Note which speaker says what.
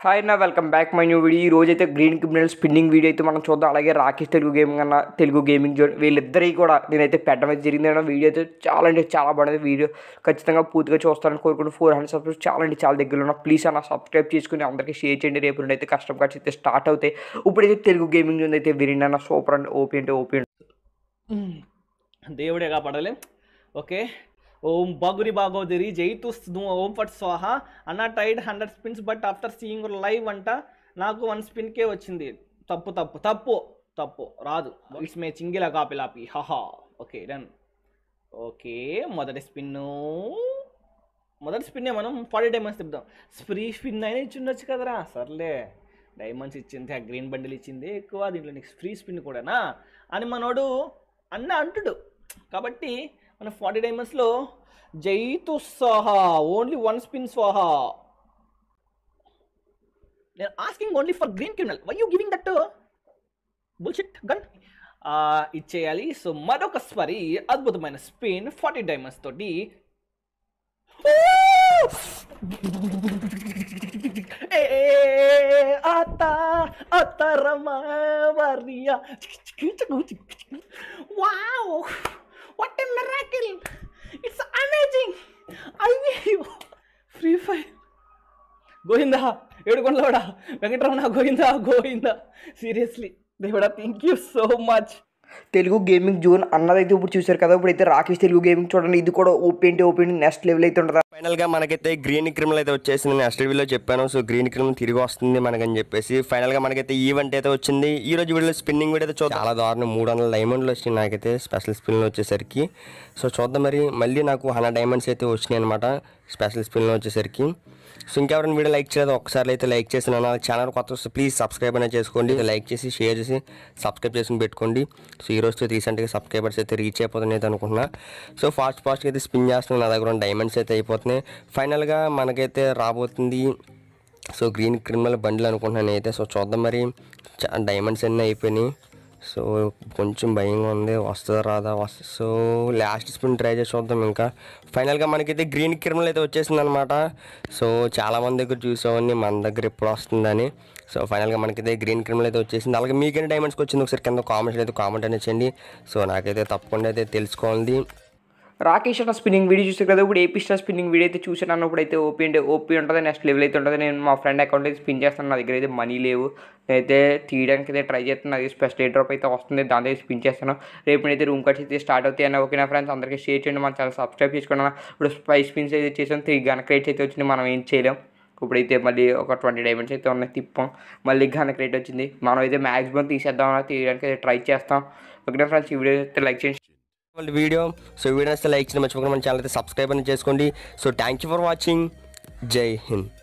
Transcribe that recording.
Speaker 1: Hi నా welcome back my new video ఈ రోజు అయితే గ్రీన్ క్రిమినల్ స్పిన్నింగ్ వీడియో అయితే మనం చూద్దాం అలాగే రాకేష్ తెలుగు గేమింగ్ అన్న తెలుగు గేమింగ్ జోన్ వీళ్ళిద్దరికీ కూడా నేనైతే పెట్టడం అయితే జరిగింది అన్న వీడియో అయితే చాలా అంటే చాలా బాగుంది వీడియో ఖచ్చితంగా పూర్తిగా చూస్తానని కోరుకుంటూ ఫోర్ హండ్రెడ్ సబ్స్క్రైబ్ చాలా అంటే చాలా దగ్గరలో ఉన్నా ప్లీజ్ అన్న సబ్స్క్రైబ్ చేసుకుని అందరికీ షేర్ చేయండి రేపు నుండి అయితే కష్టం ఖర్చు అయితే స్టార్ట్ అవుతాయి ఇప్పుడైతే తెలుగు గేమింగ్ జోన్ అయితే విరిగి అన్న సూపర్ అండ్ ఓపీ అంటే ఓపీ
Speaker 2: దేవుడే కాపాడాలి ఓకే ఓం బాగురి బాగోదిరి జైతు ఓం ఫట్ స్వాహ అన్న టైడ్ hundred spins but after seeing live అంట నాకు వన్ స్పిన్కే వచ్చింది తప్పు తప్పు తప్పు తప్పు రాదు ఇట్స్ మే చింగిల కాపిలాపి హహా ఓకే రన్ ఓకే మొదటి స్పిన్ను మొదటి స్పిన్నే మనం ఫార్టీ డైమండ్స్ తిప్పుదాం ఫ్రీ స్పిన్ అయినా ఇచ్చి ఉండొచ్చు కదరా సర్లే డైమండ్స్ ఇచ్చింది ఆ గ్రీన్ బండిల్ ఇచ్చింది ఎక్కువ దీంట్లో నీకు ఫ్రీ స్పిన్ కూడానా అని మనోడు అన్న అంటుడు కాబట్టి మన ఫార్టీ డైమండ్స్లో జైతు సహా ఓన్లీ వన్ స్పిన్ స్వాహా నేను asking only for green criminal why you giving that bullshit gun ఇచ్చేయాలి సో మరొక స్వరి అద్భుతమైన స్పిన్ ఫార్టీ డైమండ్స్ తోటి ఏ అత అతరమవర్య wow what a miracle it's amazing అయ్యో ఫ్రీ ఫైర్ గోవిందా ఏడుకొండలవాడా వెంకటరమణ గోవిందా గోవిందా సీరియస్లీ దేవుడా thank you so much
Speaker 1: Telugu gaming zone అన్నదైతే ఇప్పుడు చూశారు కదా ఇప్పుడైతే రాకేష్ తెలుగు గేమింగ్ చూడండి ఇది కూడా ఓపీ అంటే ఓపీ నెక్స్ట్ లెవెల్ అయితే ఉంటుంది
Speaker 3: ఫైనల్గా మనకైతే గ్రీన్ క్రిమినల్ అయితే వచ్చేసింది నేను అస్టర్వీలో చెప్పాను సో గ్రీన్ క్రిమినల్ తిరిగి వస్తుంది మనకని చెప్పేసి ఫైనల్గా మనకైతే ఈవెంట్ అయితే వచ్చింది ఈ రోజు వీడియోలో స్పిన్నింగ్ వీడియో అయితే చూద్దాం చాలా దారుణం మూడు వందల డైమండ్లు వచ్చినాయి నాకైతే స్పెషల్ స్పిన్లు వచ్చేసరికి సో చూద్దాం మరి మళ్ళీ నాకు హండ్రెడ్ డైమండ్స్ అయితే వచ్చినాయి అనమాట స్పెషల్ స్పిన్లు వచ్చేసరికి సో ఇంకెవరైనా వీడియో లైక్ చేయలేదు ఒకసారి అయితే లైక్ చేసిన నా ఛానల్ కొత్త వస్తే ప్లీజ్ సబ్స్క్రైబ్ అనేది చేసుకోండి లైక్ చేసి షేర్ చేసి సబ్స్క్రైబ్ చేసుకుని పెట్టుకోండి సో ఈ రోజుతో రీసెంట్గా సబ్స్క్రైబర్స్ అయితే రీచ్ అయిపోతున్నాయి అయితే అనుకుంటున్నా సో ఫాస్ట్ ఫాస్ట్గా అయితే స్పిన్ చేస్తున్నాను నా దగ్గర ఉన్న డైమండ్స్ అయితే అయిపోతున్నాయి ఫైనల్గా మనకైతే రాబోతుంది సో గ్రీన్ క్రిమినల్ బండిల్ అనుకుంటున్నాను అయితే సో చూద్దాం మరి డైమండ్స్ అన్నీ అయిపోయినాయి సో కొంచెం భయంగా ఉంది వస్తుందా రాదా వస్త సో లాస్ట్ స్పిన్ ట్రై చేసి చూద్దాం ఇంకా ఫైనల్గా మనకైతే గ్రీన్ క్రిమినల్ అయితే వచ్చేసింది అనమాట సో చాలామంది దగ్గర చూసామని మన దగ్గర ఎప్పుడు వస్తుందని సో ఫైనల్గా మనకైతే గ్రీన్ క్రిమినల్ అయితే వచ్చేసింది అలాగే మీకైనా డైమండ్స్కి వచ్చింది ఒకసారి కింద కామెంట్స్ అయితే కామెంట్ అనేది చేయండి సో నాకైతే తప్పకుండా అయితే తెలుసుకోవాలి
Speaker 1: రాకేష్ అన్న స్పిన్నింగ్ వీడియో చూసారు కదా ఇప్పుడు ఏపీ స్టార్ స్పిన్నింగ్ వీడియో అయితే చూసాను అన్నప్పుడు అయితే ఓపీ అంటే ఓపీ ఉంటుంది నెక్స్ట్ లెవెల్ అయితే ఉంటుంది నేను మా ఫ్రెండ్ అకౌంట్ అయితే స్పిన్ చేస్తాను నా దగ్గర అయితే మనీ లేవు నేనైతే తీయడానికి అయితే ట్రై చేస్తాను అది స్పెషల్ డ్రాప్ అయితే వస్తుంది దాని అయితే స్పిన్ చేస్తాను రేపు అయితే రూమ్ కట్స్ అయితే స్టార్ట్ అవుతాయి అన్న ఓకే నా ఫ్రెండ్స్ అందరికీ షేర్ చేయండి మన ఛానల్ సబ్స్క్రైబ్ చేసుకోండి అన్న. ఇప్పుడు స్పైస్ స్పిన్స్ అయితే చేసాం త్రీ గన్ క్రేట్స్ అయితే వచ్చింది మనం ఏం చేయలేం ఇప్పుడైతే మళ్ళీ ఒక ట్వంటీ డైమండ్స్ అయితే ఉన్నాయి తిప్పాం మళ్ళీ గన్ క్రేట్ వచ్చింది మనం అయితే మ్యాక్సిమం తీసేద్దాం తీయడానికి అయితే ట్రై చేస్తాం ఓకే ఫ్రెండ్స్ ఈ వీడియో అయితే లైక్ చేయండి
Speaker 3: వాళ్ళ వీడియో సో వీడియో నచ్చితే లైక్ చేయడం మర్చిపోకుండా మన ఛానల్ అయితే సబ్స్క్రైబ్ అనేది చేసుకోండి so thank you for watching జై హింద్